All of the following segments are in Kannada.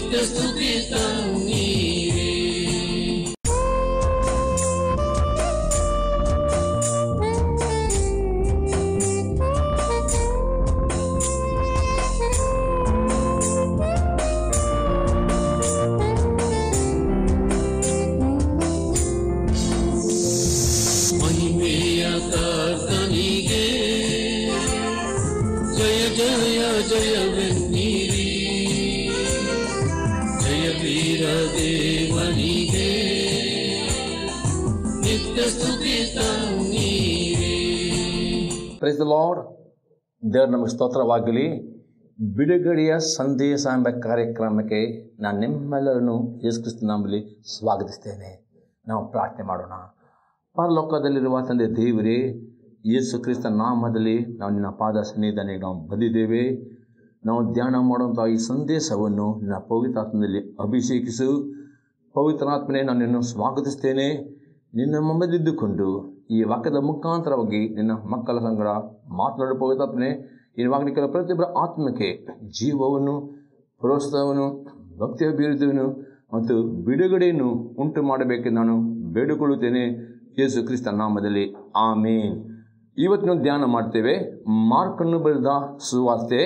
ನಿತ್ಯ ಸ್ತುತಿ ತನ್ನೀರೇ ಮಹಿಮೆಯ ಕರ್ತನಿಗೆ ಜಯ ಜಯ ಜಯವೆನ್ನೀರಿ ಜಯ ವೀರ ದೇವನಿಗೆ ನಿತ್ಯ ಸ್ತುತಿ ತನ್ನೀರೇ ಪ್ರೈಸ್ ದ ಲಾರ್ಡ್ ದೇವ್ರ ನಮಗೆ ಸ್ತೋತ್ರವಾಗಲಿ ಬಿಡುಗಡೆಯ ಸಂದೇಶ ಎಂಬ ಕಾರ್ಯಕ್ರಮಕ್ಕೆ ನಾನು ನಿಮ್ಮೆಲ್ಲರನ್ನು ಯೇಸು ಕ್ರಿಸ್ತ ನಾಮದಲ್ಲಿ ಸ್ವಾಗತಿಸ್ತೇನೆ ನಾವು ಪ್ರಾರ್ಥನೆ ಮಾಡೋಣ ಪರಲೋಕದಲ್ಲಿರುವ ತಂದೆ ದೇವರೇ ಯೇಸು ಕ್ರಿಸ್ತ ನಾಮದಲ್ಲಿ ನಾವು ನಿನ್ನ ಪಾದ ಸನ್ನಿಧಾನಕ್ಕೆ ನಾವು ಬಂದಿದ್ದೇವೆ ನಾವು ಧ್ಯಾನ ಮಾಡುವಂಥ ಈ ಸಂದೇಶವನ್ನು ನಿನ್ನ ಪವಿತ್ರಾತ್ಮದಲ್ಲಿ ಅಭಿಷೇಕಿಸು ಪವಿತ್ರಾತ್ಮನೇ ನಾನು ನಿನ್ನನ್ನು ಸ್ವಾಗತಿಸ್ತೇನೆ ನಿನ್ನ ಮುಂಬದಿದ್ದುಕೊಂಡು ಈ ವಾಕ್ಯದ ಮುಖಾಂತರವಾಗಿ ನಿನ್ನ ಮಕ್ಕಳ ಸಂಗಡ ಮಾತನಾಡುವ ಪವಿತ್ರಾತ್ಮನೆ ಈ ವಾಕ್ಯಗಳ ಪ್ರತಿಯೊಬ್ಬರ ಆತ್ಮಕ್ಕೆ ಜೀವವನ್ನು ಪ್ರೋತ್ಸಾಹವನ್ನು ಭಕ್ತಿಯ ಬೀರುವುದನ್ನು ಮತ್ತು ಬಿಡುಗಡೆಯನ್ನು ಉಂಟು ಮಾಡಬೇಕೆಂದು ನಾನು ಬೇಡಿಕೊಳ್ಳುತ್ತೇನೆ ಯೇಸು ಕ್ರಿಸ್ತ ನಾಮದಲ್ಲಿ ಆಮೇನ್ ಇವತ್ತು ನಾವು ಧ್ಯಾನ ಮಾಡ್ತೇವೆ ಮಾರ್ಕನ್ನು ಬರೆದ ಸುವಾರ್ತೆ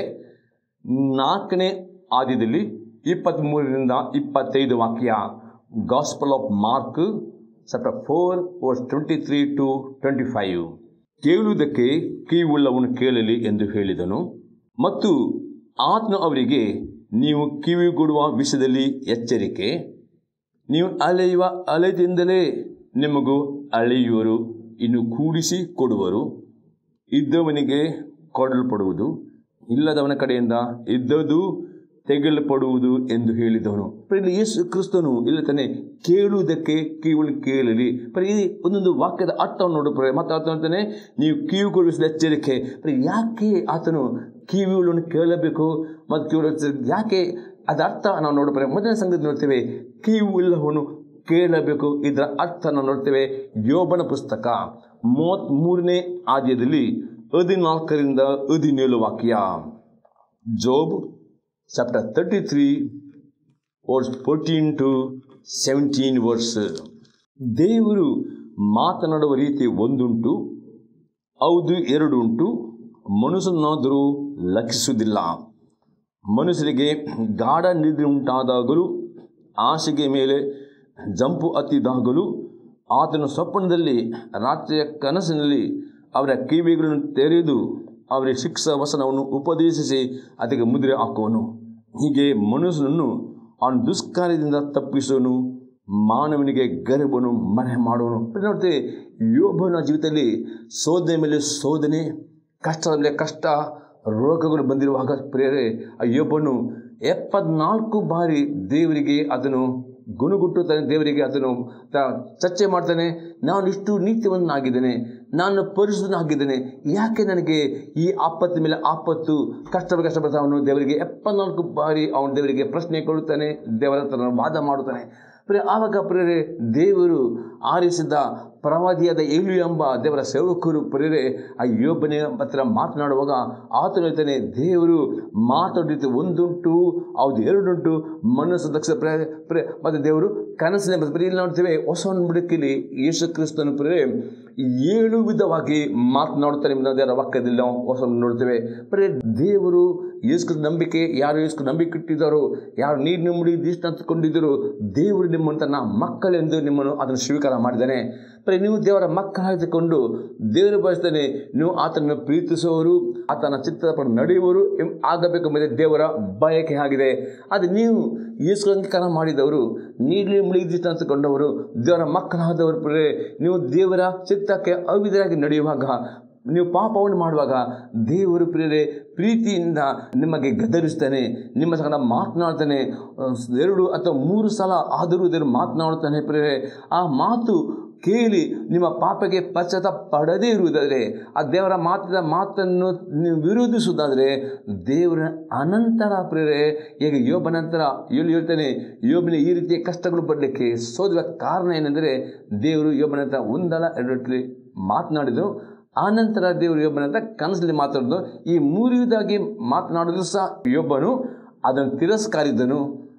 ನಾಲ್ಕನೇ ಆದ್ಯದಲ್ಲಿ ಇಪ್ಪತ್ತ್ಮೂರರಿಂದ ಇಪ್ಪತ್ತೈದು ವಾಕ್ಯ gospel of Mark chapter four verse twenty three to twenty five ಕೇಳುವುದಕ್ಕೆ ಕಿವಿಯುಳ್ಳವನು ಕೇಳಲಿ ಎಂದು ಹೇಳಿದನು ಮತ್ತು ಆತನು ಅವರಿಗೆ ನೀವು ಕಿವಿಗೊಡುವ ವಿಷಯದಲ್ಲಿ ಎಚ್ಚರಿಕೆ ನೀವು ಅಲೆಯುವ ಅಲೆದಿಂದಲೇ ನಿಮಗೂ ಅಳೆಯುವರು ಇನ್ನು ಕೂಡಿಸಿ ಕೊಡುವರು ಇದ್ದವನಿಗೆ ಕೊಡಲ್ಪಡುವುದು ಇಲ್ಲದವನ ಕಡೆಯಿಂದ ಇದ್ದದು ತೆಗೆಯಲ್ಪಡುವುದು ಎಂದು ಹೇಳಿದವನು ಇಲ್ಲಿ ಯೇಸು ಕ್ರಿಸ್ತನು ಇಲ್ಲ ತಾನೆ ಕೇಳುವುದಕ್ಕೆ ಕಿವಿಗಳು ಕೇಳಲಿ ಪರಿ ಈ ಒಂದೊಂದು ವಾಕ್ಯದ ಅರ್ಥವನ್ನು ನೋಡುತ್ತಾರೆ ಮತ್ತೆ ಆತ ಹೇಳ್ತಾನೆ ನೀವು ಕಿವಿಗೊಳಿಸಿದ ಎಚ್ಚರಿಕೆ ಪರಿ ಯಾಕೆ ಆತನು ಕಿವಿಗಳನ್ನು ಕೇಳಬೇಕು ಮತ್ತು ಕಿವಿ ಯಾಕೆ ಅದರ ಅರ್ಥ ನಾವು ನೋಡಬೇಕು ಮೊದಲನೇ ಸಂಗತಿ ನೋಡ್ತೇವೆ ಕಿವಿಯುಳ್ಳವನು ಕೇಳಬೇಕು ಇದರ ಅರ್ಥ ನಾವು ನೋಡ್ತೇವೆ ಯೋಬನ ಪುಸ್ತಕ ಮೂವತ್ತ್ಮೂರನೇ ಆದ್ಯದಲ್ಲಿ ಹದಿನಾಲ್ಕರಿಂದ ಹದಿನೇಳು ವಾಕ್ಯ Job chapter thirty three verse fourteen to seventeen verse ದೇವರು ಮಾತನಾಡುವ ರೀತಿ ಒಂದುಂಟು ಹೌದು ಎರಡು ಉಂಟು ಮನುಷ್ಯನಾದರೂ ಲಕ್ಷಿಸುವುದಿಲ್ಲ ಮನುಷ್ಯರಿಗೆ ಗಾಢ ನಿದ್ರೆ ಉಂಟಾದಾಗಲೂ ಹಾಸಿಗೆ ಮೇಲೆ ಜಂಪು ಹತ್ತಿದಾಗಲೂ ಆತನ ಸ್ವಪ್ನದಲ್ಲಿ ರಾತ್ರಿಯ ಕನಸಿನಲ್ಲಿ ಅವರ ಕಿವಿಗಳನ್ನು ತೆರೆದು ಅವರಿಗೆ ಶಿಕ್ಷಾ ವಸನವನ್ನು ಉಪದೇಶಿಸಿ ಅದಕ್ಕೆ ಮುದ್ರೆ ಹಾಕುವನು ಹೀಗೆ ಮನುಷ್ಯನನ್ನು ಅವನ ದುಷ್ಕಾರ್ಯದಿಂದ ತಪ್ಪಿಸುವನು ಮಾನವನಿಗೆ ಗರ್ಭವನ್ನು ಮರೆ ಮಾಡುವನು ನೋಡ್ತೇವೆ ಯೋಬನ ಜೀವಿತದಲ್ಲಿ ಶೋಧನೆ ಮೇಲೆ ಶೋಧನೆ ಕಷ್ಟದ ಮೇಲೆ ಕಷ್ಟ ರೋಗಗಳು ಬಂದಿರುವಾಗ ಪ್ರೇರೆ ಆ ಯೋಬನು ಎಪ್ಪತ್ನಾಲ್ಕು ಬಾರಿ ದೇವರಿಗೆ ಅದನ್ನು ಗುಣಗುಟ್ಟುತ್ತಾನೆ ದೇವರಿಗೆ ಅದನ್ನು ತ- ಚರ್ಚೆ ಮಾಡ್ತಾನೆ ನಾನು ಇಷ್ಟು ನೀತಿವನ್ನಾಗಿದ್ದೇನೆ ನಾನು ಪರಿಶುದ್ಧನಾಗಿದ್ದೇನೆ ಯಾಕೆ ನನಗೆ ಈ ಆಪತ್ತು ಮೇಲೆ ಆಪತ್ತು ಕಷ್ಟ ಕಷ್ಟ ಬರ್ತಾ ಅವನು ದೇವರಿಗೆ ಎಪ್ಪತ್ನಾಲ್ಕು ಬಾರಿ ಅವನು ದೇವರಿಗೆ ಪ್ರಶ್ನೆ ಕೊಡುತ್ತಾನೆ ದೇವರ ಹತ್ರ ವಾದ ಮಾಡುತ್ತಾನೆ ಪ್ರಿಯ ಆವಾಗ ಪ್ರೇರೆ ದೇವರು ಆರಿಸಿದ ಪ್ರವಾದಿಯಾದ ಏಳು ಎಂಬ ದೇವರ ಸೇವಕರು ಪ್ರೇರೆ ಆ ಯೋಬನ ಹತ್ರ ಮಾತನಾಡುವಾಗ ಆತನು ಹೇಳ್ತಾನೆ ದೇವರು ಮಾತಾಡಿದ್ದು ಒಂದುಂಟು ಹೌದು ಎರಡುಂಟು ಮನಸ್ಸು ದಕ್ಷ ಪ್ರೇ ಪ್ರೇ ಮತ್ತು ದೇವರು ಕನಸಿನ ಬರೀ ಇಲ್ಲಿ ನೋಡ್ತೇವೆ ಹೊಸ ಬುಡಕಿಲಿ ಯೇಸು ಕ್ರಿಸ್ತನು ಪ್ರೇರೆ ಏಳು ವಿಧವಾಗಿ ಮಾತನಾಡುತ್ತಾರೆ ಎಂಬುದನ್ನು ದೇವರ ವಾಕ್ಯದಲ್ಲಿ ನಾವು ಹೊಸ ನೋಡ್ತೇವೆ ಬರೀ ದೇವರು ಯೇಸು ಕ್ರಿಸ್ತ ನಂಬಿಕೆ ಯಾರು ಯೇಸು ಕ್ರಿಸ್ತ ನಂಬಿಕೆ ಇಟ್ಟಿದ್ದಾರೋ ಯಾರು ನೀರು ನಿಮ್ಮಡಿ ದೃಷ್ಟಿ ಅಂತಕೊಂಡಿದ್ದರು ದೇವರು ನಿಮ್ಮನ್ನು ತನ್ನ ಮಕ್ಕಳೆಂದು ನಿಮ್ಮನ್ನು ಅದನ್ನು ಸ್ವೀಕಾರ ಮಾಡಿದ್ದಾನೆ ಬರೀ ನೀವು ದೇವರ ಮಕ್ಕಳಾಗಿದ್ದುಕೊಂಡು ದೇವರು ಬಯಸ್ತಾನೆ ನೀವು ಆತನನ್ನು ಪ್ರೀತಿಸುವವರು ಆತನ ಚಿತ್ತದ ಪರ ನಡೆಯುವವರು ಎಂ- ಆಗಬೇಕೆಂಬುದೇ ದೇವರ ಬಯಕೆ ಆಗಿದೆ ಅದು ನೀವು ಯೇಸು ಅಂಗೀಕಾರ ಮಾಡಿದವರು ನೀಲಿ ಮುಳುಗಿದಿಷ್ಟ ಅಂತಕೊಂಡವರು ದೇವರ ಮಕ್ಕಳಾದವರು ಪ್ರಿಯರೇ, ನೀವು ದೇವರ ಚಿತ್ತಕ್ಕೆ ಅವಿಧರಾಗಿ ನಡೆಯುವಾಗ ನೀವು ಪಾಪವನ್ನು ಮಾಡುವಾಗ ದೇವರು ಪ್ರಿಯರೇ ಪ್ರೀತಿಯಿಂದ ನಿಮಗೆ ಗದರಿಸ್ತಾನೆ ನಿಮ್ಮ ಸಂಗಡ ಮಾತನಾಡ್ತಾನೆ ಅಹ್, ಎರಡು ಅಥವಾ ಮೂರು ಸಲ ಆದರೂ ದೇವರು ಮಾತನಾಡುತ್ತಾನೆ ಪ್ರಿಯರೇ ಆ ಮಾತು ಕೇಳಿ ನಿಮ್ಮ ಪಾಪಕ್ಕೆ ಪಶ್ಚಾತ್ತಾಪ ಪಡದೇ ಇರುವುದಾದರೆ ಆ ದೇವರ ಮಾತಿದ ಮಾತನ್ನು ನೀವು ವಿರೋಧಿಸುವುದಾದರೆ ದೇವರ ಅನಂತರ ಪ್ರೇರೆ ಈಗ ಯೋಬ ನಂತರ ಯೋಲು ಹೇಳ್ತಾನೆ ಯೋಬನ ಈ ರೀತಿಯ ಕಷ್ಟಗಳು ಬರಲಿಕ್ಕೆ ಸೋದುವ ಕಾರಣ ಏನೆಂದರೆ ದೇವರು ಯೋಬನ ಹತ್ರ ಒಂದಲ್ಲ ಎರಡು ಮಾತನಾಡಿದರು ಆನಂತರ ದೇವರು ಯೋಬನ ಹತ್ರ ಕನಸಲ್ಲಿ ಮಾತಾಡಿದ್ರು ಈ ಮೂರನೇದಾಗಿ ಮಾತನಾಡಿದ್ರು ಸಹ ಯೋಬನು ಅದನ್ನು ತಿರಸ್ಕಾರಿದ್ದನು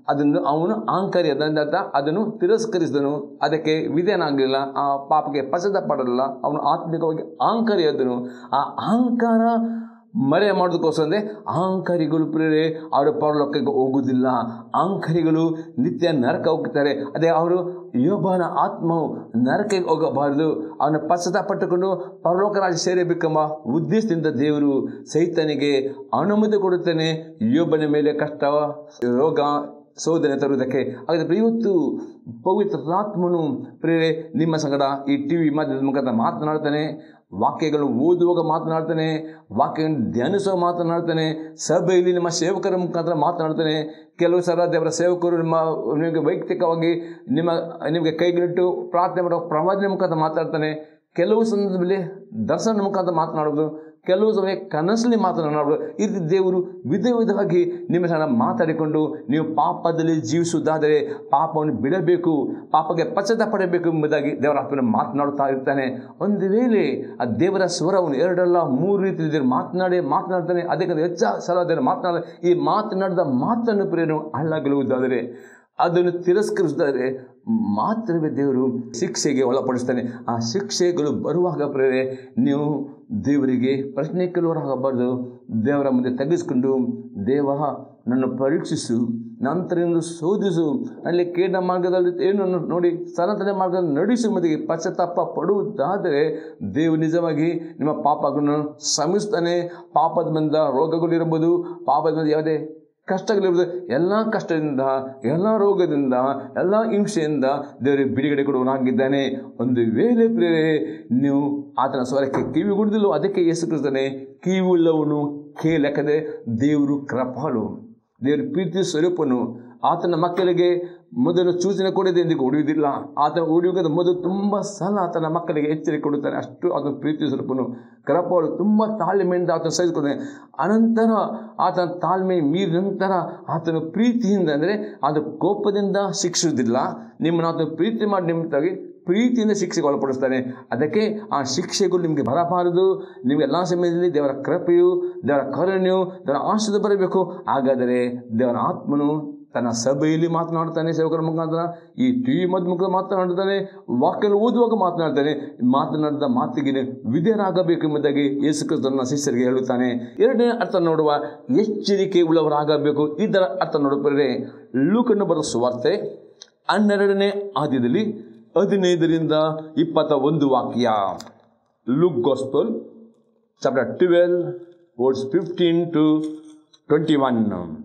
ಅದನ್ನು ಅವನು ಆಂಕರಿ ಅದರಿಂದ ಅದನ್ನು ತಿರಸ್ಕರಿಸಿದನು ಅದಕ್ಕೆ ವಿಧೇಯನಾಗಲಿಲ್ಲ ಆ ಪಾಪಕ್ಕೆ ಪಸದ ಪಡಲಿಲ್ಲ ಅವನು ಆತ್ಮಿಕವಾಗಿ ಆಂಕರಿಯಾದನು ಆ ಅಹಂಕಾರ ಮರೆ ಮಾಡೋದಕ್ಕೋಸ್ಕರ ಅಂದರೆ ಅಹಂಕಾರಿಗಳು ಪ್ರೇರೆ ಅವರ ಪರಲೋಕಕ್ಕೆ ಹೋಗುವುದಿಲ್ಲ ಅಹಂಕಾರಿಗಳು ನಿತ್ಯ ನರಕ ಹೋಗ್ತಾರೆ ಅದೇ ಅವರು ಯೋಬನ ಆತ್ಮವು ನರಕಕ್ಕೆ ಹೋಗಬಾರದು ಅವನ ಪಶ್ಚಾತ್ತಾಪಟ್ಟುಕೊಂಡು ಪರಲೋಕ ರಾಜ್ಯ ಸೇರಬೇಕೆಂಬ ಉದ್ದೇಶದಿಂದ ದೇವರು ಸೈತನಿಗೆ ಅನುಮತಿ ಕೊಡುತ್ತಾನೆ ಯೋಬನ ಮೇಲೆ ಕಷ್ಟ ರೋಗ ಸೋದನೆ ತರುವುದಕ್ಕೆ ಹಾಗಾದರೆ ಇವತ್ತು ಪವಿತ್ರಾತ್ಮನು ಪ್ರೇರೆ ನಿಮ್ಮ ಸಂಗಡ ಈ ಟಿ ವಿ ಮಾಧ್ಯಮದ ಮುಖಾಂತರ ಮಾತನಾಡ್ತಾನೆ ವಾಕ್ಯಗಳು ಓದುವಾಗ ಮಾತನಾಡ್ತಾನೆ ವಾಕ್ಯಗಳನ್ನು ಧ್ಯಾನಿಸುವ ಮಾತನಾಡ್ತಾನೆ ಸಭೆಯಲ್ಲಿ ನಿಮ್ಮ ಸೇವಕರ ಮುಖಾಂತರ ಮಾತನಾಡ್ತಾನೆ ಕೆಲವು ಸಲ ದೇವರ ಸೇವಕರು ನಿಮ್ಮ ನಿಮಗೆ ವೈಯಕ್ತಿಕವಾಗಿ ನಿಮ್ಮ ನಿಮಗೆ ಕೈಗಳಿಟ್ಟು ಪ್ರಾರ್ಥನೆ ಮಾಡೋ ಪ್ರವಾದನೆ ಮುಖಾಂತರ ಮಾತಾಡ್ತಾನೆ ಕೆಲವು ಸಂದರ್ಭದಲ್ಲಿ ದರ್ಶನ ಮುಖಾಂತರ ಮಾತನಾಡೋದು ಕೆಲವು ಸಮಯ ಕನಸಲ್ಲಿ ಮಾತನಾಡೋದು ಈ ರೀತಿ ದೇವರು ವಿಧ ವಿಧವಾಗಿ ನಿಮ್ಮ ಸಹ ಮಾತಾಡಿಕೊಂಡು ನೀವು ಪಾಪದಲ್ಲಿ ಜೀವಿಸುವುದಾದರೆ ಪಾಪವನ್ನು ಬಿಡಬೇಕು ಪಾಪಕ್ಕೆ ಪಶ್ಚಾತ್ತಾಪ ಪಡಬೇಕು ಎಂಬುದಾಗಿ ದೇವರ ಆತ್ಮನ ಮಾತನಾಡುತ್ತಾ ಇರ್ತಾನೆ ಒಂದು ವೇಳೆ ಆ ದೇವರ ಸ್ವರವನ್ನು ಎರಡಲ್ಲ ಮೂರು ರೀತಿಯಲ್ಲಿ ಮಾತನಾಡಿ ಮಾತನಾಡ್ತಾನೆ ಅದಕ್ಕೆ ಹೆಚ್ಚು ಸಲ ದೇವರು ಮಾತನಾಡ ಈ ಮಾತನಾಡಿದ ಮಾತನ್ನು ಪ್ರೇರಣೆ ಹಾಳಾಗಲುವುದಾದರೆ ಅದನ್ನು ತಿರಸ್ಕರಿಸಿದರೆ ಮಾತ್ರವೇ ದೇವರು ಶಿಕ್ಷೆಗೆ ಒಳಪಡಿಸ್ತಾನೆ ಆ ಶಿಕ್ಷೆಗಳು ಬರುವಾಗ ಪ್ರೇರೆ ನೀವು ದೇವರಿಗೆ ಪ್ರಶ್ನೆ ಕೇಳುವರಾಗಬಾರ್ದು ದೇವರ ಮುಂದೆ ತಗ್ಗಿಸ್ಕೊಂಡು ದೇವ ನನ್ನ ಪರೀಕ್ಷಿಸು ನಂತರದಿಂದ ಶೋಧಿಸು ಅಲ್ಲಿ ಕೇಡ ಮಾರ್ಗದಲ್ಲಿ ಏನು ನೋಡಿ ಸನಾತನ ಮಾರ್ಗದಲ್ಲಿ ನಡೆಸು ಮದಿಗೆ ಪಶ್ಚಾತ್ತಾಪ ಪಡುವುದಾದರೆ ದೇವರು ನಿಜವಾಗಿ ನಿಮ್ಮ ಪಾಪಗಳನ್ನು ಶ್ರಮಿಸ್ತಾನೆ ಪಾಪದ ಬಂದ ರೋಗಗಳಿರ್ಬೋದು ಪಾಪದ ಬಂದ ಯಾವುದೇ ಕಷ್ಟಗಳಿರ್ಬೋದು ಎಲ್ಲ ಕಷ್ಟದಿಂದ ಎಲ್ಲ ರೋಗದಿಂದ ಎಲ್ಲ ಹಿಂಸೆಯಿಂದ ದೇವರಿಗೆ ಬಿಡುಗಡೆ ಕೊಡುವನಾಗಿದ್ದಾನೆ ಒಂದು ವೇಳೆ ಪ್ರೇರೆ ನೀವು ಆತನ ಸ್ವರಕ್ಕೆ ಕಿವಿಗುಡ್ದಿಲ್ಲೋ ಅದಕ್ಕೆ ಯೇಸು ಕ್ರಿಸ್ತನೇ ಕಿವಿಯುಳ್ಳವನು ಕೇಳಕದೆ ದೇವರು ಕೃಪಾಳು ದೇವರು ಪ್ರೀತಿ ಸ್ವರೂಪನು ಆತನ ಮಕ್ಕಳಿಗೆ ಮೊದಲು ಸೂಚನೆ ಕೊಡದೆ ಎಂದಿಗೂ ಹೊಡೆಯುವುದಿಲ್ಲ ಆತನ ಹೊಡೆಯುವುದ ಮೊದಲು ತುಂಬ ಸಲ ಆತನ ಮಕ್ಕಳಿಗೆ ಎಚ್ಚರಿಕೆ ಕೊಡುತ್ತಾನೆ ಅಷ್ಟು ಆತನ ಪ್ರೀತಿ ಸ್ವರೂಪನು ಕರಪಾಳು ತುಂಬ ತಾಳ್ಮೆಯಿಂದ ಆತನ ಸಹಿಸಿಕೊಡ್ತಾನೆ ಅನಂತರ ಆತನ ತಾಳ್ಮೆ ಮೀರಿದ ನಂತರ ಆತನ ಪ್ರೀತಿಯಿಂದ ಅಂದರೆ ಅದು ಕೋಪದಿಂದ ಶಿಕ್ಷಿಸುವುದಿಲ್ಲ ನಿಮ್ಮನ್ನು ಆತನ ಪ್ರೀತಿ ಮಾಡಿ ನಿಮಿತ್ತವಾಗಿ ಪ್ರೀತಿಯಿಂದ ಶಿಕ್ಷೆಗೆ ಒಳಪಡಿಸ್ತಾನೆ ಅದಕ್ಕೆ ಆ ಶಿಕ್ಷೆಗಳು ನಿಮಗೆ ಬರಬಾರದು ನಿಮಗೆ ಎಲ್ಲ ಸಮಯದಲ್ಲಿ ದೇವರ ಕೃಪೆಯು ದೇವರ ಕರುಣೆಯು ದೇವರ ಆಶೀರ್ವಾದ ಬರಬೇಕು ಹಾಗಾದರೆ ದೇವರ ಆತ್ಮನು ತನ್ನ ಸಭೆಯಲ್ಲಿ ಮಾತನಾಡ್ತಾನೆ ಸೇವಕರ ಮುಖಾಂತರ ಈ ಟಿ ವಿ ಮಧ್ಯ ಮುಖ ಮಾತನಾಡ್ತಾನೆ ವಾಕ್ಯ ಓದುವಾಗ ಮಾತನಾಡ್ತಾನೆ ಮಾತನಾಡಿದ ಮಾತಿಗೆ ವಿಧೇಯರಾಗಬೇಕು ಎಂಬುದಾಗಿ ಯೇಸು ಕ್ರಿಸ್ತನ ಶಿಷ್ಯರಿಗೆ ಹೇಳುತ್ತಾನೆ ಎರಡನೇ ಅರ್ಥ ನೋಡುವ ಎಚ್ಚರಿಕೆ ಉಳ್ಳವರಾಗಬೇಕು ಇದರ ಅರ್ಥ ನೋಡುತ್ತಾರೆ ಲೂಕನ್ನು ಬರೋ ಸುವಾರ್ತೆ ಹನ್ನೆರಡನೇ ಆದ್ಯದಲ್ಲಿ ಹದಿನೈದರಿಂದ ಇಪ್ಪತ್ತ ಒಂದು ವಾಕ್ಯ Luke gospel chapter twelve verse fifteen to twenty one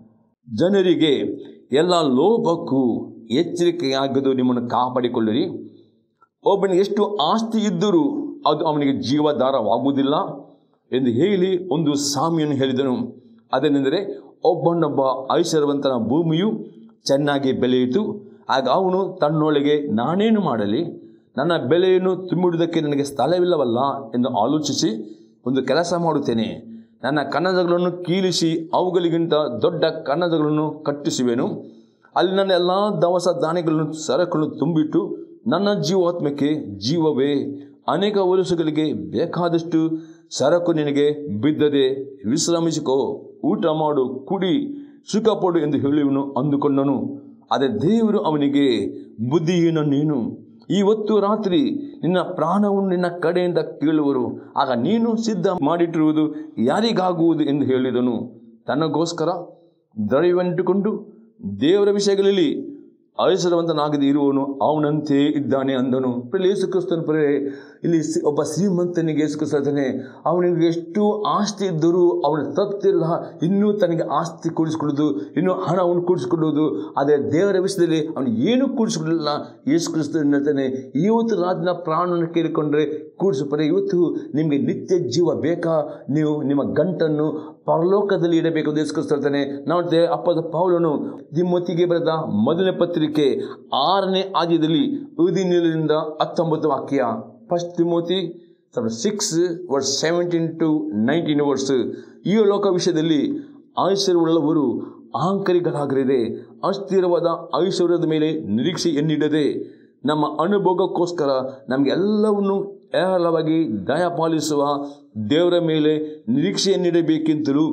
ಜನರಿಗೆ ಎಲ್ಲ ಲೋಭಕ್ಕೂ ಎಚ್ಚರಿಕೆಯಾಗದು ನಿಮ್ಮನ್ನು ಕಾಪಾಡಿಕೊಳ್ಳಿರಿ ಒಬ್ಬನಿಗೆ ಎಷ್ಟು ಆಸ್ತಿ ಇದ್ದರೂ ಅದು ಅವನಿಗೆ ಜೀವಧಾರವಾಗುವುದಿಲ್ಲ ಎಂದು ಹೇಳಿ ಒಂದು ಸಾಮಿಯನ್ನು ಹೇಳಿದನು ಅದೇನೆಂದರೆ ಒಬ್ಬನೊಬ್ಬ ಐಶ್ವರ್ಯವಂತನ ಭೂಮಿಯು ಚೆನ್ನಾಗಿ ಬೆಳೆಯಿತು ಆಗ ಅವನು ತನ್ನೊಳಗೆ ನಾನೇನು ಮಾಡಲಿ ನನ್ನ ಬೆಲೆಯನ್ನು ತುಂಬಿಡುವುದಕ್ಕೆ ನನಗೆ ಸ್ಥಳವಿಲ್ಲವಲ್ಲ ಎಂದು ಆಲೋಚಿಸಿ ಒಂದು ಕೆಲಸ ಮಾಡುತ್ತೇನೆ ನನ್ನ ಕನ್ನಡಗಳನ್ನು ಕೀಲಿಸಿ ಅವುಗಳಿಗಿಂತ ದೊಡ್ಡ ಕನ್ನಡಗಳನ್ನು ಕಟ್ಟಿಸುವೆನು ಅಲ್ಲಿ ನನ್ನ ಎಲ್ಲ ದವಸ ಧಾನ್ಯಗಳನ್ನು ಸರಕನ್ನು ತುಂಬಿಟ್ಟು ನನ್ನ ಜೀವಾತ್ಮಕ್ಕೆ ಜೀವವೇ ಅನೇಕ ವರ್ಷಗಳಿಗೆ ಬೇಕಾದಷ್ಟು ಸರಕು ನಿನಗೆ ಬಿದ್ದದೆ ವಿಶ್ರಮಿಸಿಕೋ ಊಟ ಮಾಡು ಕುಡಿ ಸುಖಪಡು ಎಂದು ಹೇಳುವನು ಅಂದುಕೊಂಡನು ಆದರೆ ದೇವರು ಅವನಿಗೆ ಬುದ್ಧಿಹೀನ ನೀನು ಇವತ್ತು ರಾತ್ರಿ ನಿನ್ನ ಪ್ರಾಣವನ್ನು ನಿನ್ನ ಕಡೆಯಿಂದ ಕೇಳುವರು ಆಗ ನೀನು ಸಿದ್ಧ ಮಾಡಿಟ್ಟಿರುವುದು ಯಾರಿಗಾಗುವುದು ಎಂದು ಹೇಳಿದನು ತನಗೋಸ್ಕರ ದೈವಂಟುಕೊಂಡು ದೇವರ ವಿಷಯಗಳಲ್ಲಿ ಐಶ್ವರ್ಯವಂತನಾಗದೆ ಇರುವವನು ಅವನಂತೆ ಇದ್ದಾನೆ ಅಂದನು ಪ್ರಿಯ ಯೇಸು ಕ್ರಿಸ್ತನ ಪ್ರೇ ಇಲ್ಲಿ ಸಿ- ಒಬ್ಬ ಶ್ರೀಮಂತನಿಗೆ ಯೇಸು ಕ್ರಿಸ್ತ ಹೇಳ್ತಾನೆ ಅವನಿಗೆ ಎಷ್ಟು ಆಸ್ತಿ ಇದ್ದರೂ ಅವನ ತಪ್ಪಿಲ್ಲ ಇನ್ನೂ ತನಗೆ ಆಸ್ತಿ ಕೂಡಿಸ್ಕೊಳ್ಳೋದು ಇನ್ನೂ ಹಣವನ್ನು ಕೂಡಿಸ್ಕೊಳ್ಳೋದು ಆದರೆ ದೇವರ ವಿಷಯದಲ್ಲಿ ಅವನು ಏನೂ ಕೂಡಿಸ್ಕೊಳ್ಳಿಲ್ಲ ಯೇಸು ಕ್ರಿಸ್ತ ಹೇಳ್ತಾನೆ ಇವತ್ತು ರಾತ್ರಿನ ಪ್ರಾಣವನ್ನು ಕೇಳಿಕೊಂಡ್ರೆ ಕೂಡಿಸಪರೆ ಇವತ್ತು ನಿಮಗೆ ನಿತ್ಯ ಜೀವ ಬೇಕಾ ನೀವು ನಿಮ್ಮ ಗಂಟನ್ನು ಪರಲೋಕದಲ್ಲಿ ಇಡಬೇಕು ಅಂತ ಯೇಸು ಕ್ರಿಸ್ತ ಹೇಳ್ತಾನೆ ನಾವು ನೋಡ್ತೇವೆ ಅಪ್ಪದ ಪೌಲನು ತಿಮ್ಮೊತ್ತಿಗೆ ಬರೆದ ಮೊದಲನೇ ಪತ್ರಿಕೆ ಆರನೇ ಆದ್ಯದಲ್ಲಿ ಹದಿನೇಳರಿಂದ ಹತ್ತೊಂಬತ್ತು ವಾಕ್ಯ first Timothy six verse seventeen to nineteen verse ಈ ಲೋಕ ವಿಷಯದಲ್ಲಿ ಐಶ್ವರ್ಯವುಳ್ಳವರು ಅಹಂಕಾರಿಗಳಾಗಲಿದೆ ಅಸ್ಥಿರವಾದ ಐಶ್ವರ್ಯದ ಮೇಲೆ ನಿರೀಕ್ಷೆ ಎನ್ನಿಡದೆ ನಮ್ಮ ಅನುಭೋಗಕ್ಕೋಸ್ಕರ ನಮಗೆಲ್ಲವನ್ನು ಹೇರಳವಾಗಿ ದಯಪಾಲಿಸುವ ದೇವರ ಮೇಲೆ ನಿರೀಕ್ಷೆಯನ್ನಿಡಬೇಕೆಂತಲೂ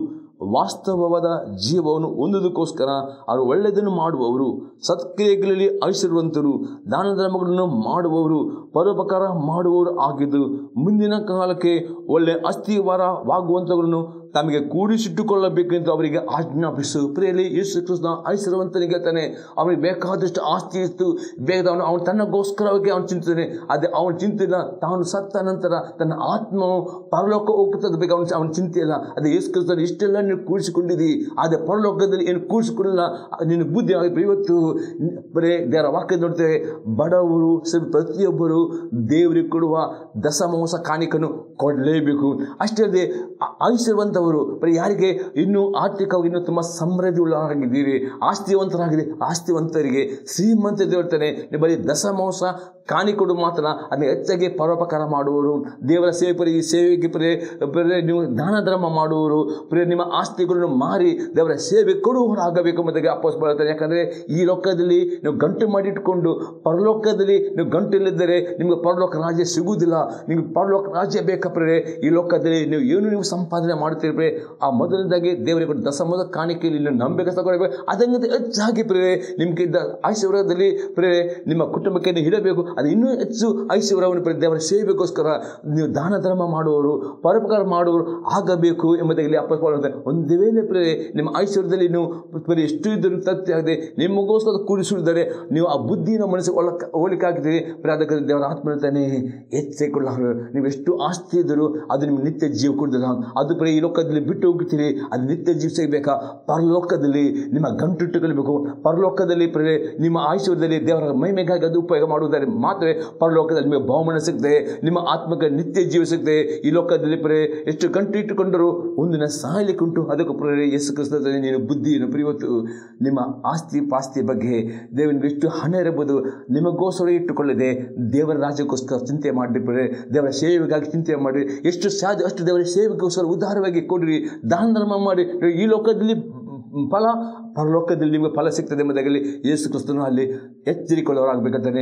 ವಾಸ್ತವವಾದ ಜೀವವನ್ನು ಹೊಂದುವುದಕ್ಕೋಸ್ಕರ ಅವರು ಒಳ್ಳೆಯದನ್ನು ಮಾಡುವವರು ಸತ್ಕ್ರಿಯೆಗಳಲ್ಲಿ ಐಶ್ವರ್ಯವಂತರು ದಾನ ಧರ್ಮಗಳನ್ನು ಮಾಡುವವರು ಪರೋಪಕಾರ ಮಾಡುವವರು ಆಗಿದ್ದು ಮುಂದಿನ ಕಾಲಕ್ಕೆ ಒಳ್ಳೆ ಅಸ್ಥಿವಾರವಾಗುವಂಥವರನ್ನು ತಮಗೆ ಕೂಡಿಸಿಟ್ಟುಕೊಳ್ಳಬೇಕೆಂದು ಅವರಿಗೆ ಆಜ್ಞಾಪಿಸು ಪ್ರಿಯಲ್ಲಿ ಯೇಸು ಕೃಷ್ಣ ಐಶ್ವರ್ಯವಂತನಿಗೆ ತಾನೆ ಅವನಿಗೆ ಬೇಕಾದಷ್ಟು ಆಸ್ತಿ ಇತ್ತು ಬೇಗ ಅವನು ಅವನು ತನ್ನಗೋಸ್ಕರವಾಗಿ ಅವನು ಚಿಂತಿದ್ದಾನೆ ಅದೇ ಅವನ ಚಿಂತೆ ಇಲ್ಲ ತಾನು ಸತ್ತ ನಂತರ ತನ್ನ ಆತ್ಮವು ಪರಲೋಕ ಹೋಗ್ತದೆ ಬೇಕು ಅವನ ಅವನ ಚಿಂತೆ ಇಲ್ಲ ಅದೇ ಯೇಸು ಕ್ರಿಸ್ತನ ಇಷ್ಟೆಲ್ಲ ನೀನು ಕೂಡಿಸಿಕೊಂಡಿದ್ದಿ ಅದೇ ಪರಲೋಕದಲ್ಲಿ ಏನು ಕೂಡಿಸಿಕೊಂಡಿಲ್ಲ ನಿನ್ನ ಬುದ್ಧಿ ಆಗಿ ಇವತ್ತು ಬರೇ ದೇವರ ವಾಕ್ಯ ನೋಡ್ತೇವೆ ಬಡವರು ಸರಿ ಪ್ರತಿಯೊಬ್ಬರು ದೇವರಿಗೆ ಕೊಡುವ ದಸಮೋಸ ಕಾಣಿಕನ್ನು ಕೊಡಲೇಬೇಕು ಅಷ್ಟೇ ಅಲ್ಲದೆ ಆ- ಐಶ್ವರ್ಯವಂತವರು ಬರೀ ಯಾರಿಗೆ ಇನ್ನೂ ಆರ್ಥಿಕವಾಗಿ ಇನ್ನೂ ತುಂಬ ಸಮೃದ್ಧಿ ಉಳ್ಳವರಾಗಿದ್ದೀರಿ ಆಸ್ತಿವಂತರಾಗಿದೆ ಆಸ್ತಿವಂತರಿಗೆ ಶ್ರೀಮಂತ ದೇವರ್ತಾನೆ ನೀವು ಬರೀ ದಸಮೋಸ ಕಾಣಿಕೊಡು ಮಾತ್ರ ಅದನ್ನ ಹೆಚ್ಚಾಗಿ ಪರೋಪಕಾರ ಮಾಡುವವರು ದೇವರ ಸೇವೆ ಪರಿ ಈ ಸೇವೆಗೆ ಪರಿ ಬರೀ ನೀವು ದಾನ ಧರ್ಮ ಮಾಡುವವರು ಬರೀ ನಿಮ್ಮ ಆಸ್ತಿಗಳನ್ನು ಮಾರಿ ದೇವರ ಸೇವೆ ಕೊಡುವವರಾಗಬೇಕು ಎಂಬುದಾಗಿ ಅಪ್ಪಸ್ ಬರುತ್ತಾರೆ ಯಾಕಂದರೆ ಈ ಲೋಕದಲ್ಲಿ ನೀವು ಗಂಟು ಮಾಡಿಟ್ಕೊಂಡು ಪರಲೋಕದಲ್ಲಿ ನೀವು ಗಂಟು ಇಲ್ಲದಿದ್ದರೆ ನಿಮಗೆ ಪರಲೋಕ ರಾಜ್ಯ ಸಿಗುವುದಿಲ್ಲ ನಿಮಗೆ ಪರಲೋಕ ರಾಜ್ಯ ಬೇಕಪ್ರೆ ಈ ಲೋಕದಲ್ಲಿ ನೀವು ಏನು ನೀವು ಸಂಪಾದನೆ ಮಾಡುತ್ತಿರ್ಬೇ ಆ ಮೊದಲನೇದಾಗಿ ದೇವರಿಗೆ ಕೊಟ್ಟ ದಸಮದ ಕಾಣಿಕೆಯಲ್ಲಿ ನೀವು ನಂಬಿಕೆ ತಗೊಳ್ಬೇಕು ಅದಕ್ಕಿಂತ ಹೆಚ್ಚಾಗಿ ಪ್ರೇರೆ ನಿಮಗೆ ಇದ್ದ ಐಶ್ವರ್ಯದಲ್ಲಿ ಪ್ರೇರೆ ನಿಮ್ಮ ಕುಟುಂಬಕ್ಕೆ ನೀವು ಇಡಬೇಕು ಅದು ಇನ್ನೂ ಹೆಚ್ಚು ಐಶ್ವರ್ಯವನ್ನು ಪ್ರೇರೆ ದೇವರ ಸೇವೆಗೋಸ್ಕರ ನೀವು ದಾನ ಧರ್ಮ ಮಾಡುವವರು ಪರೋಪಕಾರ ಮಾಡುವವರು ಆಗಬೇಕು ಎಂಬುದಾಗಿ ಇಲ್ಲಿ ಅಪ್ಪ ಹೇಳ್ತಾರೆ. ಒಂದು ವೇಳೆ ಪ್ರೇರೆ ನಿಮ್ಮ ಐಶ್ವರ್ಯದಲ್ಲಿ ನೀವು ಪ್ರೇರೆ ಎಷ್ಟು ಇದ್ದರೂ ತೃಪ್ತಿ ಆಗದೆ ನಿಮಗೋಸ್ಕರ ಕೂಡಿಸಿದರೆ ನೀವು ಆ ಬುದ್ಧಿನ ಮನಸ್ಸು ಒಳಕ ಹೋಲಿಕೆ ಆಗಿದ್ದೀರಿ ಪ್ರೇರೆ ಅದಕ್ಕೆ ದೇವರ ಆತ್ಮ ಹೇಳ್ತಾನೆ ಎಚ್ಚರಿಕೊಳ್ಳ ನೀವು ಎಷ್ಟು ಆಸ್ತಿ ಇದ್ದರೂ ಅದು ನಿಮ್ಗೆ ನಿತ್ಯ ಜೀವ ಕೊಡ್ದಿಲ್ಲ ಅದು ಪ್ರೇರೆ ಈ ಲೋಕದಲ್ಲಿ ಬಿಟ್ಟು ಹೋಗ್ತೀರಿ ಅದು ನಿತ್ಯ ಜೀವ ಸಿಗಬೇಕಾ ಪರಲೋಕದಲ್ಲಿ ನಿಮ್ಮ ಗಂಟುಟ್ಟುಕೊಳ್ಬೇಕು ಪರಲೋಕದಲ್ಲಿ ಪ್ರೇರೆ ನಿಮ್ಮ ಐಶ್ವರ್ಯದಲ್ಲಿ ದೇವರ ಮಹಿಮೆಗಾಗಿ ಅದು ಉಪಯೋಗ ಮಾಡುವುದಾರೆ ಮಾತ್ರ ಪರಲೋಕದಲ್ಲಿ ನಿಮಗೆ ಬಹುಮಾನ ಸಿಗ್ತದೆ ನಿಮ್ಮ ಆತ್ಮಕ್ಕೆ ನಿತ್ಯ ಜೀವ ಸಿಗ್ತದೆ ಈ ಲೋಕದಲ್ಲಿ ಪ್ರೇ ಎಷ್ಟು ಗಂಟು ಇಟ್ಟುಕೊಂಡರೂ ಒಂದಿನ ಸಾಯಲಿಕ್ಕೆ ಉಂಟು ಅದಕ್ಕೆ ಪ್ರೇರೆ ಯೇಸು ಕ್ರಿಸ್ತದಲ್ಲಿ ನೀನು ಬುದ್ಧಿಯನ್ನು ಪ್ರಿಯವತ್ತು ನಿಮ್ಮ ಆಸ್ತಿ ಪಾಸ್ತಿ ಬಗ್ಗೆ ದೇವನಿಗೆ ಎಷ್ಟು ಹಣ ಇರಬಹುದು ನಿಮಗೋಸ್ಕರ ಇಟ್ಟುಕೊಳ್ಳದೆ ದೇವರ ರಾಜ್ಯಕ್ಕೋಸ್ಕರ ಚಿಂತೆ ಮಾಡಿರಿ ಪ್ರೇರೆ ದೇವರ ಸೇವೆಗಾಗಿ ಚಿಂತೆ ಮಾಡಿ ಎಷ್ಟು ಸಾಧ್ಯ ಅಷ್ಟು ದೇವರ ಸೇವೆಗೋಸ್ಕರ ಉದಾರವಾಗಿ ಕೊಡಿರಿ ದಾನ ಧರ್ಮ ಮಾಡಿ ಈ ಲೋಕದಲ್ಲಿ ಫಲ ಪರಲೋಕದಲ್ಲಿ ನಿಮಗೆ ಫಲ ಸಿಗ್ತದೆ ಎಂಬುದಾಗಲಿ ಯೇಸು ಕ್ರಿಸ್ತನು ಅಲ್ಲಿ ಎಚ್ಚರಿಕೊಳ್ಳೋರಾಗಬೇಕಂತಾನೆ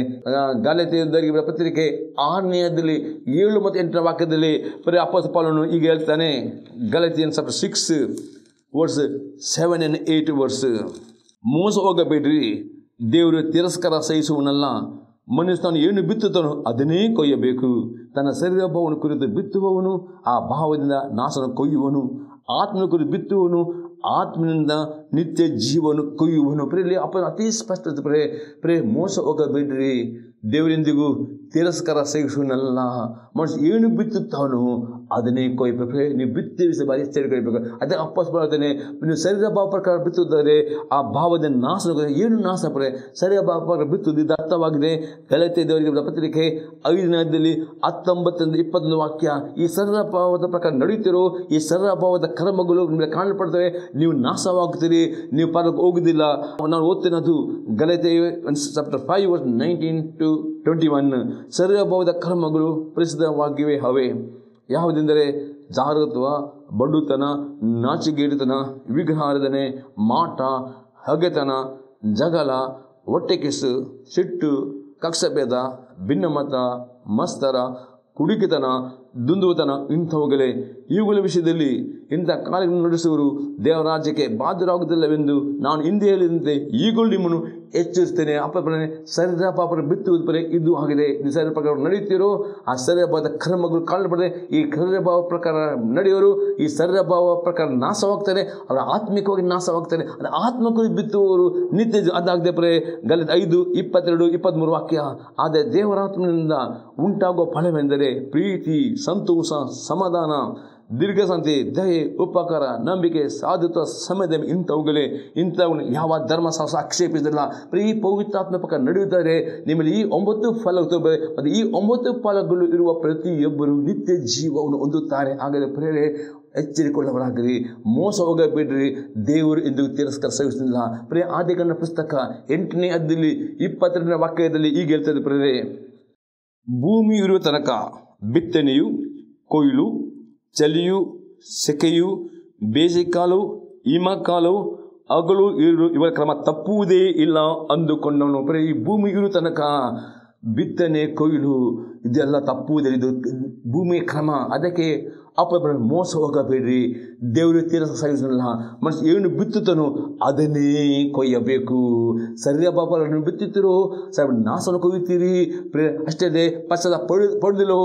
ಗಾಲತೆಯ ಪತ್ರಿಕೆ ಆರನೆಯದಲ್ಲಿ ಏಳು ಮತ್ತು ಎಂಟರ ವಾಕ್ಯದಲ್ಲಿ ಬರೀ ಅಪ್ಪಸ ಪಾಲನು ಈಗ ಹೇಳ್ತಾನೆ Galatian chap six verse seven and eight verse ಮೋಸ ಹೋಗಬೇಡ್ರಿ ದೇವರು ತಿರಸ್ಕಾರ ಸಹಿಸುವನಲ್ಲ ಮನುಷ್ಯನು ಏನು ಬಿತ್ತುತ್ತಾನೋ ಅದನ್ನೇ ಕೊಯ್ಯಬೇಕು ತನ್ನ ಶರೀರ ಭಾವವನ್ನು ಕುರಿತು ಬಿತ್ತುವವನು ಆ ಭಾವದಿಂದ ನಾಶನ ಕೊಯ್ಯುವನು ಆತ್ಮನ ಕುರಿತು ಬಿತ್ತುವನು ಆತ್ಮನಿಂದ ನಿತ್ಯ ಜೀವನು ಕೊಯ್ಯುವನು ಪ್ರೇಲಿ ಅಪ್ಪ ಅತಿ ಸ್ಪಷ್ಟತೆ ಪ್ರೇ ಪ್ರೇ ಮೋಸ ಹೋಗಬೇಡ್ರಿ ದೇವರೆಂದಿಗೂ ತಿರಸ್ಕಾರ ಸಹಿಸುವನಲ್ಲ ಮನುಷ್ಯ ಏನು ಬಿತ್ತುತ್ತಾನೋ ಅದನ್ನೇ ಕೊಯ್ಬೇಕು ಪ್ರೇ ನೀವು ಬಿತ್ತಿರಿಸಿ ಬಾರಿ ಎಚ್ಚರಿಕೆಬೇಕು ಅದೇ ಅಪ್ಪ ಹೇಳ್ತಾನೆ ನೀವು ಶರೀರ ಭಾವ ಪ್ರಕಾರ ಬಿತ್ತುತ್ತಾರೆ ಆ ಭಾವದ ನಾಶ ಏನು ನಾಶ ಪ್ರೇ ಶರೀರ ಭಾವ ಪ್ರಕಾರ ಬಿತ್ತುವುದು ಇದು ಅರ್ಥವಾಗಿದೆ ಗಲತೆ ದೇವರಿಗೆ ಪತ್ರಿಕೆ ಐದನೇದಲ್ಲಿ ಹತ್ತೊಂಬತ್ತರಿಂದ ಇಪ್ಪತ್ತೊಂದು ವಾಕ್ಯ ಈ ಶರೀರ ಭಾವದ ಪ್ರಕಾರ ನಡೆಯುತ್ತಿರೋ ಈ ಶರೀರ ಭಾವದ ಕರ್ಮಗಳು ನಿಮಗೆ ಕಾಣಲ್ಪಡ್ತವೆ ನೀವು ನಾಶವಾಗ್ತೀರಿ ನೀವು ಪರಕ್ಕೆ ಹೋಗುದಿಲ್ಲ ನಾನು ಓದ್ತೇನೆ ಅದು ಗಲತೆ chapter five verse nineteen to twenty one ಶರೀರ ಭಾವದ ಕರ್ಮಗಳು ಪ್ರಸಿದ್ಧವಾಗಿವೆ ಹವೆ ಯಾವುದೆಂದರೆ ಜಾಗತ್ವ ಬಡುತನ ನಾಚಿಗೇಡಿತನ ವಿಗ್ರಹಾರಾಧನೆ ಮಾಟ ಹಗೆತನ ಜಗಳ ಹೊಟ್ಟೆ ಕಿಸು ಸಿಟ್ಟು ಕಕ್ಷಭೇದ ಭಿನ್ನಮತ ಮಸ್ತರ ಕುಡಿಕಿತನ ದುಂದುತನ ಇಂಥವುಗಳೇ ಇವುಗಳ ವಿಷಯದಲ್ಲಿ ಇಂಥ ಕಾರ್ಯಗಳನ್ನು ನಡೆಸುವರು ದೇವರಾಜ್ಯಕ್ಕೆ ಬಾಧ್ಯರಾಗುವುದಿಲ್ಲವೆಂದು ನಾನು ಹಿಂದೆ ಹೇಳಿದಂತೆ ಈಗಲೂ ನಿಮ್ಮನ್ನು ಎಚ್ಚರಿಸ್ತೇನೆ ಅಪ್ಪ ಬರನೆ ಶರೀರ ಪಾಪರ ಬಿತ್ತುವುದು ಬರೆ ಇದು ಆಗಿದೆ ನೀವು ಶರೀರ ಪ್ರಕಾರ ನಡೆಯುತ್ತೀರೋ ಆ ಶರೀರ ಭಾವದ ಕರ್ಮಗಳು ಕಾಣಲ್ಪಡದೆ ಈ ಶರೀರ ಭಾವ ಪ್ರಕಾರ ನಡೆಯೋರು ಈ ಶರೀರ ಭಾವ ಪ್ರಕಾರ ನಾಶವಾಗ್ತಾರೆ ಅವರ ಆತ್ಮಿಕವಾಗಿ ನಾಶವಾಗ್ತಾರೆ ಅದು ಆತ್ಮಕವಾಗಿ ಬಿತ್ತುವವರು ನಿತ್ಯ ಜೀವ- ಅದಾಗದೆ ಪರೇ ಗಲಿತ ಐದು ಇಪ್ಪತ್ತೆರಡು ಇಪ್ಪತ್ತ್ಮೂರು ವಾಕ್ಯ ಆದರೆ ದೇವರಾತ್ಮನಿಂದ ಉಂಟಾಗುವ ಫಲವೆಂದರೆ ಪ್ರೀತಿ ಸಂತೋಷ ಸಮಾಧಾನ ದೀರ್ಘಸಂತಿ ದಯೆ ಉಪಕಾರ ನಂಬಿಕೆ ಸಾಧುತ್ವ ಸಮಯದ ಇಂಥವುಗಳೇ ಇಂಥವನ್ನು ಯಾವ ಧರ್ಮಶಾಸ್ತ್ರ ಆಕ್ಷೇಪಿಸಿಲ್ಲ ಈ ಪವಿತ್ರಾತ್ಮ ಪ್ರಕಾರ ನಡೆಯುತ್ತಾರೆ ನಿಮ್ಮಲ್ಲಿ ಈ ಒಂಬತ್ತು ಫಲ ಮತ್ತು ಈ ಒಂಬತ್ತು ಫಲಗಳು ಇರುವ ಪ್ರತಿಯೊಬ್ಬರು ನಿತ್ಯ ಜೀವವನ್ನು ಹೊಂದುತ್ತಾರೆ ಹಾಗಾದರೆ ಪ್ರೇರೆ ಎಚ್ಚರಿಕೊಳ್ಳವರಾಗಿರಿ ಮೋಸ ಹೋಗಬೇಡ್ರಿ ದೇವರು ಎಂದು ತಿರಸ್ಕಾರ ಸಹಿಸುತ್ತಿಲ್ಲ ಪ್ರೇ ಆದಿಗಣ್ಣ ಪುಸ್ತಕ ಎಂಟನೇ ಅದ್ದಲ್ಲಿ ಇಪ್ಪತ್ತೆರಡನೇ ವಾಕ್ಯದಲ್ಲಿ ಈಗ ಹೇಳ್ತದೆ ಪ್ರೇರೆ ಭೂಮಿ ಇರುವ ತನಕ ಬಿತ್ತನೆಯು ಕೊಯ್ಲು ಚಳಿಯು ಸೆಕೆಯು ಬೇಸಿಗೆಕಾಲು ಹಿಮಕಾಲು ಹಗಲು ಇರು ಇವರ ಕ್ರಮ ತಪ್ಪುವುದೇ ಇಲ್ಲ ಅಂದುಕೊಂಡವನು ಬರೀ ಈ ಭೂಮಿ ಇರು ತನಕ ಬಿತ್ತನೆ ಕೊಯ್ಲು ಇದೆಲ್ಲ ತಪ್ಪುವುದಿಲ್ಲ ಇದು ಭೂಮಿಯ ಕ್ರಮ ಅದಕ್ಕೆ ಅಪ್ಪ ಮೋಸ ಹೋಗಬೇಡ್ರಿ ದೇವರು ತೀರ ಸಾಗಿಸಲ್ಲ ಮನುಷ್ಯ ಏನು ಬಿತ್ತುತ್ತಾನೋ ಅದನ್ನೇ ಕೊಯ್ಯಬೇಕು ಸರಿಯ ಪಾಪಗಳನ್ನು ಬಿತ್ತುತ್ತೀರೋ ಸರ್ ನಾಶನ ಕೊಯ್ಯುತ್ತೀರಿ ಪ್ರೇ ಅಷ್ಟೇ ಅದೇ ಪಶ್ಚಾದ ಪಡೆದು ಪಡೆದಿಲ್ಲೋ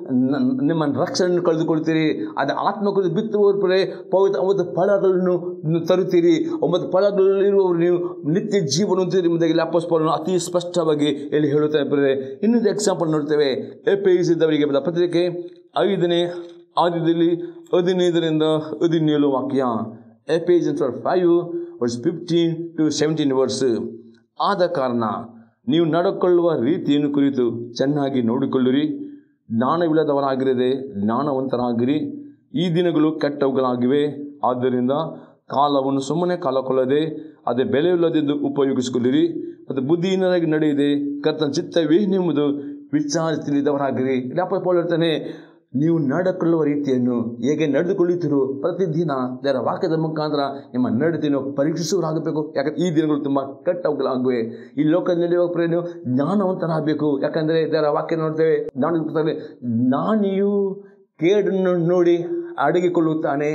ನಿಮ್ಮ ರಕ್ಷಣೆಯನ್ನು ಕಳೆದುಕೊಳ್ತೀರಿ ಅದು ಆತ್ಮ ಕುರಿತು ಬಿತ್ತುವವರು ಪ್ರೇ ಪವಿತ್ರ ಒಂಬತ್ತು ಫಲಗಳನ್ನು ತರುತ್ತೀರಿ ಒಂಬತ್ತು ಫಲಗಳಲ್ಲಿರುವವರು ನೀವು ನಿತ್ಯ ಜೀವನ ಹೊಂದಿದ್ದೀರಿ ಎಂಬುದಾಗಿ ಅಪ್ಪಸ್ಪವನ್ನು ಅತಿ ಸ್ಪಷ್ಟವಾಗಿ ಇಲ್ಲಿ ಹೇಳುತ್ತಾರೆ ಪ್ರೇ ಇನ್ನೊಂದು ಎಕ್ಸಾಂಪಲ್ ನೋಡ್ತೇವೆ ಎಪಿಸಿದವರಿಗೆ ಬರೆದ ಪತ್ರಿಕೆ ಐದನೇ ಆದ್ಯದಲ್ಲಿ ಹದಿನೈದರಿಂದ ಹದಿನೇಳು ವಾಕ್ಯ ಎಪೇಜ್ five verse fifteen to seventeen verse ಆದ ಕಾರಣ ನೀವು ನಡ್ಕೊಳ್ಳುವ ರೀತಿಯನ್ನು ಕುರಿತು ಚೆನ್ನಾಗಿ ನೋಡಿಕೊಳ್ಳಿರಿ ಜ್ಞಾನವಿಲ್ಲದವರಾಗಿರದೆ ಜ್ಞಾನವಂತರಾಗಿರಿ ಈ ದಿನಗಳು ಕೆಟ್ಟವುಗಳಾಗಿವೆ ಆದ್ದರಿಂದ ಕಾಲವನ್ನು ಸುಮ್ಮನೆ ಕಾಲಕೊಳ್ಳದೆ ಅದೇ ಬೆಲೆಯಿಲ್ಲದೆಂದು ಉಪಯೋಗಿಸಿಕೊಳ್ಳಿರಿ ಮತ್ತು ಬುದ್ಧಿಹೀನರಾಗಿ ನಡೆಯದೆ ಕರ್ತನ ಚಿತ್ತವೇನೆಂಬುದು ವಿಚಾರ ತಿಳಿದವರಾಗಿರಿ ಲ್ಯಾಪ ಪೌಲ್ ಹೇಳ್ತಾನೆ ನೀವು ನಡ್ಕೊಳ್ಳುವ ರೀತಿಯನ್ನು ಹೇಗೆ ನಡೆದುಕೊಳ್ಳುತ್ತೀರೋ ಪ್ರತಿದಿನ ದೇವರ ವಾಕ್ಯದ ಮುಖಾಂತರ ನಿಮ್ಮ ನಡತೆಯನ್ನು ಪರೀಕ್ಷಿಸುವರಾಗಬೇಕು ಯಾಕಂದ್ರೆ ಈ ದಿನಗಳು ತುಂಬ ಕೆಟ್ಟವುಗಳಾಗಿವೆ ಈ ಲೋಕದಲ್ಲಿ ನಡೆಯುವ ಪ್ರೇರಣೆ ಜ್ಞಾನವಂತರಾಗಬೇಕು ಯಾಕಂದರೆ ದೇವರ ವಾಕ್ಯ ನೋಡ್ತೇವೆ ಜ್ಞಾನ ಜ್ಞಾನಿಯು ಕೇಡನ್ನು ನೋಡಿ ಅಡಗಿಕೊಳ್ಳುತ್ತಾನೆ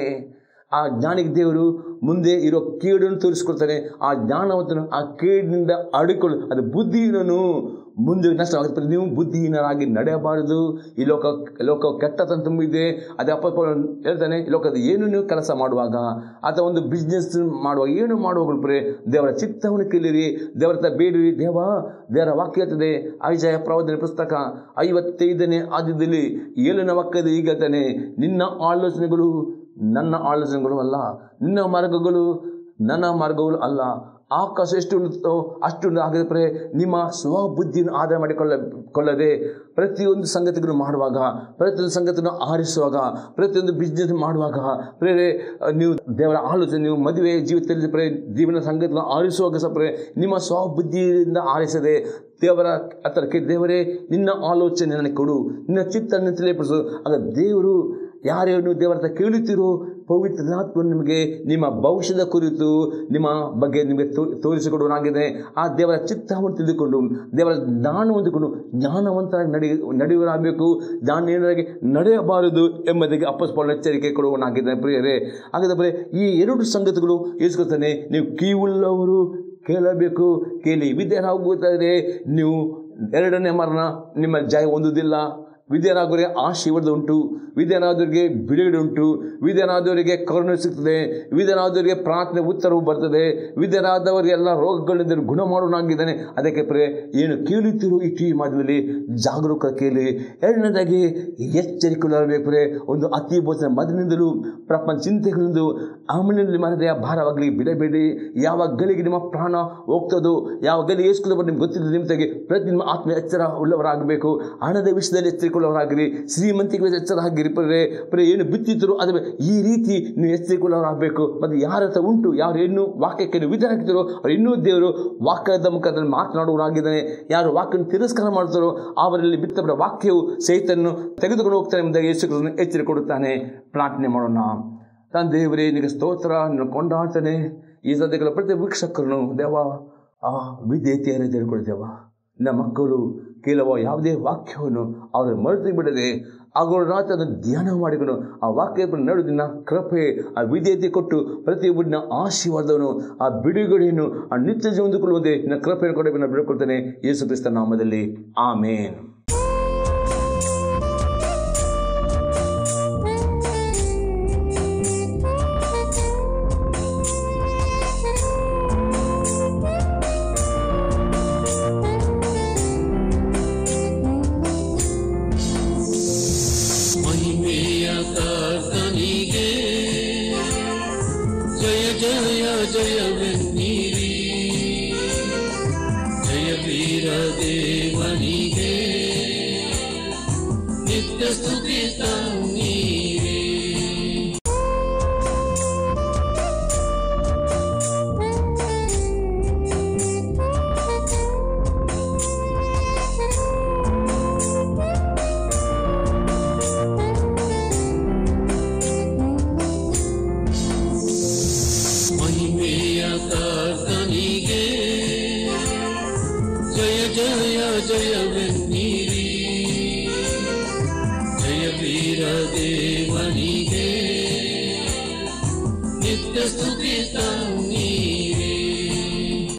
ಆ ಜ್ಞಾನಿಗೆ ದೇವರು ಮುಂದೆ ಇರೋ ಕೇಡನ್ನು ತೋರಿಸ್ಕೊಡ್ತಾನೆ ಆ ಜ್ಞಾನವಂತನು ಆ ಕೇಡಿನಿಂದ ಅಡಿಕೊಳ್ಳು ಅದು ಬುದ್ಧಿಹೀನನು ಮುಂದೆ ನಷ್ಟವಾಗುತ್ತೆ ನೀವು ಬುದ್ಧಿಹೀನರಾಗಿ ನಡೆಯಬಾರದು ಈ ಲೋಕ ಲೋಕ ಕೆಟ್ಟತನ ತುಂಬಿದೆ ಅದೇ ಅಪ್ಪ ಪೌಲ್ ಹೇಳ್ತಾನೆ ಈ ಲೋಕದ ಏನು ನೀವು ಕೆಲಸ ಮಾಡುವಾಗ ಅಥವಾ ಒಂದು ಬಿಸ್ನೆಸ್ ಮಾಡುವಾಗ ಏನು ಮಾಡುವಾಗ ಪ್ರೇ ದೇವರ ಚಿತ್ತವನ್ನು ಕೇಳಿರಿ ದೇವರ ಹತ್ರ ಬೇಡಿರಿ ದೇವ ದೇವರ ವಾಕ್ಯ ಇರ್ತದೆ ಐಜಯ ಪ್ರವಾದನೆ ಪುಸ್ತಕ ಐವತ್ತೈದನೇ ಆದ್ಯದಲ್ಲಿ ಏಳನೇ ವಾಕ್ಯದ ಈಗ ಹೇಳ್ತಾನೆ ನಿನ್ನ ಆಲೋಚನೆಗಳು ನನ್ನ ಆಲೋಚನೆಗಳು ಅಲ್ಲ ನಿನ್ನ ಮಾರ್ಗಗಳು ನನ್ನ ಮಾರ್ಗಗಳು ಅಲ್ಲ ಆಕಾಶ ಎಷ್ಟು ಉಂಟೋ ಅಷ್ಟು ಹಾಗಾದರೆ ಪ್ರೇ ನಿಮ್ಮ ಸ್ವಬುದ್ಧಿಯನ್ನು ಆಧಾರ ಮಾಡಿಕೊಳ್ಳ ಕೊಳ್ಳದೆ ಪ್ರತಿಯೊಂದು ಸಂಗತಿಗಳನ್ನು ಮಾಡುವಾಗ ಪ್ರತಿಯೊಂದು ಸಂಗತಿಯನ್ನು ಆರಿಸುವಾಗ ಪ್ರತಿಯೊಂದು ಬಿಸ್ನೆಸ್ ಮಾಡುವಾಗ ಪ್ರೇರೆ ನೀವು ದೇವರ ಆಲೋಚನೆ ನೀವು ಮದುವೆ ಜೀವಿತದಲ್ಲಿ ಪ್ರೇ ಜೀವನ ಸಂಗತಿಗಳನ್ನು ಆರಿಸುವಾಗ ಸಹ ಪ್ರೇ ನಿಮ್ಮ ಸ್ವಬುದ್ಧಿಯಿಂದ ಆರಿಸದೆ ದೇವರ ಹತ್ತಿರಕ್ಕೆ ದೇವರೇ ನಿನ್ನ ಆಲೋಚನೆ ನನಗೆ ಕೊಡು ನಿನ್ನ ಚಿತ್ತನ್ನು ತಿಳಿಯಪಡಿಸು ಆಗ ದೇವರು ಯಾರ್ಯಾರು ದೇವರ ಹತ್ರ ಕೇಳುತ್ತೀರೋ ಪವಿತ್ರಾತ್ಮ ನಿಮಗೆ ನಿಮ್ಮ ಭವಿಷ್ಯದ ಕುರಿತು ನಿಮ್ಮ ಬಗ್ಗೆ ನಿಮಗೆ ತೋ ತೋರಿಸಿಕೊಡುವನಾಗಿದೆ ಆ ದೇವರ ಚಿತ್ತವನ್ನು ತಿಳಿದುಕೊಂಡು ದೇವರ ಜ್ಞಾನ ಹೊಂದಿಕೊಂಡು ಜ್ಞಾನವಂತರಾಗಿ ನಡೆ ನಡೆಯುವರಾಗಬೇಕು ಜ್ಞಾನೀಯರಾಗಿ ನಡೆಯಬಾರದು ಎಂಬುದಾಗಿ ಅಪ್ಪಸ್ಪಾಲ್ ಎಚ್ಚರಿಕೆ ಕೊಡುವನಾಗಿದ್ದಾನೆ ಪ್ರಿಯರೇ ಹಾಗಾದರೆ ಪ್ರಿಯ ಈ ಎರಡು ಸಂಗತಿಗಳು ಇಸ್ಕೊತಾನೆ ನೀವು ಕಿವುಳ್ಳವರು ಕೇಳಬೇಕು ಕೇಳಿ ವಿದ್ಯಾರಾಗುತ್ತದೆ ನೀವು ಎರಡನೇ ಮರಣ ನಿಮ್ಮ ಜಯ ಹೊಂದುವುದಿಲ್ಲ ವಿದ್ಯರಾದವರಿಗೆ ಆಶೀರ್ವಾದ ಉಂಟು ವಿದ್ಯರಾದವರಿಗೆ ಬಿಡುಗಡೆ ಉಂಟು ವಿದ್ಯರಾದವರಿಗೆ ಕರುಣೆ ಸಿಗ್ತದೆ ವಿದ್ಯರಾದವರಿಗೆ ಪ್ರಾರ್ಥನೆ ಉತ್ತರವು ಬರ್ತದೆ ವಿದ್ಯರಾದವರಿಗೆ ಎಲ್ಲ ರೋಗಗಳಿಂದ ಗುಣ ಮಾಡೋನಾಗಿದ್ದಾನೆ ಅದಕ್ಕೆ ಪ್ರೇ ಏನು ಕೇಳುತ್ತೀರೋ ಈ ಟಿ ವಿ ಮಾಧ್ಯಮದಲ್ಲಿ ಜಾಗರೂಕ ಕೇಳಿ ಎರಡನೇದಾಗಿ ಎಚ್ಚರಿಕೆಯಾಗಬೇಕು ಪ್ರೇ ಒಂದು ಅತಿ ಭೋಜನ ಮೊದಲಿನಿಂದಲೂ ಪ್ರಪಂಚ ಚಿಂತೆಗಳಿಂದ ಆಮಲಿನಲ್ಲಿ ಮರದೆಯ ಭಾರವಾಗಲಿ ಬಿಡಬೇಡಿ ಯಾವ ಗಳಿಗೆ ನಿಮ್ಮ ಪ್ರಾಣ ಹೋಗ್ತದೋ ಯಾವ ಗಲಿ ಏಸ್ಕೊಳ್ಳೋ ನಿಮ್ಗೆ ಗೊತ್ತಿಲ್ಲ ನಿಮ್ಮದಾಗಿ ಪ್ರತಿ ನಿಮ್ಮ ಆತ್ಮ ಎಚ್ಚರ ಉಳ್ಳವರಾಗಬೇಕು ಹಣದ ವಿಷಯದಲ್ಲಿ ಎಚ್ಚರಿಕೊಳ್ಳೋರಾಗಿರಿ ಶ್ರೀಮಂತಿಗೆ ಎಚ್ಚರ ಆಗಿರಿ ಪ್ರೇ ಪ್ರೇ ಏನು ಬಿತ್ತಿದ್ರು ಅದ್ರ ಈ ರೀತಿ ನೀವು ಎಚ್ಚರಿಕೊಳ್ಳೋರಾಗಬೇಕು ಮತ್ತು ಯಾರ ಹತ್ರ ಉಂಟು ಯಾರು ಇನ್ನೂ ವಾಕ್ಯಕ್ಕೆ ನೀವು ವಿಧಾನ ಅವ್ರು ಇನ್ನೂ ದೇವರು ವಾಕ್ಯದ ಮುಖದಲ್ಲಿ ಮಾತನಾಡುವರಾಗಿದ್ದಾನೆ ಯಾರು ವಾಕ್ಯವನ್ನು ತಿರಸ್ಕಾರ ಮಾಡ್ತಾರೋ ಅವರಲ್ಲಿ ಬಿತ್ತಪಡ ವಾಕ್ಯವು ಸಹಿತನ್ನು ತೆಗೆದುಕೊಂಡು ಹೋಗ್ತಾನೆ ಎಂಬುದಾಗಿ ಯೇಸು ಕ್ರಿಸ್ತನು ಎಚ್ಚರಿಕೆ ಕೊಡುತ್ತಾನೆ ಪ್ರಾರ್ಥನೆ ಮಾಡೋಣ ತಾನು ದೇವರೇ ನಿನಗೆ ಸ್ತೋತ್ರ ನಿನ್ನ ಕೊಂಡಾಡ್ತಾನೆ ಈ ಸದ್ಯಗಳ ಪ್ರತಿ ವೀಕ್ಷಕರನ್ನು ದೇವ ಆ ವಿದ್ಯಾರ್ಥಿಯರೇ ತಿಳ್ಕೊಳ್ತೇವ ನಮ್ಮ ಮಕ್ಕಳು ಕೇಳುವ ಯಾವುದೇ ವಾಕ್ಯವನ್ನು ಅವರು ಮರೆತು ಬಿಡದೆ ಅವರು ರಾತ್ರಿ ಅದನ್ನು ಧ್ಯಾನ ಮಾಡಿಕೊಂಡು ಆ ವಾಕ್ಯ ನಡುದಿನ ಕೃಪೆ ಆ ವಿಧೇಯತೆ ಕೊಟ್ಟು ಪ್ರತಿಯೊಬ್ಬರಿನ ಆಶೀರ್ವಾದವನ್ನು ಆ ಬಿಡುಗಡೆಯನ್ನು ಆ ನಿತ್ಯ ಜೀವನಕೊಳ್ಳುವಂತೆ ನಿನ್ನ ಕೃಪೆಯನ್ನು ಕೊಡಬೇಕು ನಾನು ಬಿಡುಕೊಳ್ತೇನೆ ಯೇಸು ಕ್ರಿಸ್ತ ನಾಮದಲ್ಲಿ ಆಮೇನ್ ಮಹಿಮೆಯ ಕರ್ತನಿಗೆ ಜಯ ಜಯ ಜಯವೆನ್ನಿರಿ ಜಯ ವೀರ ದೇವನಿಗೆ ವೀರ ದೇವನಿಗೆ ನಿತ್ಯ ಸ್ತುತಿ ತಂಗ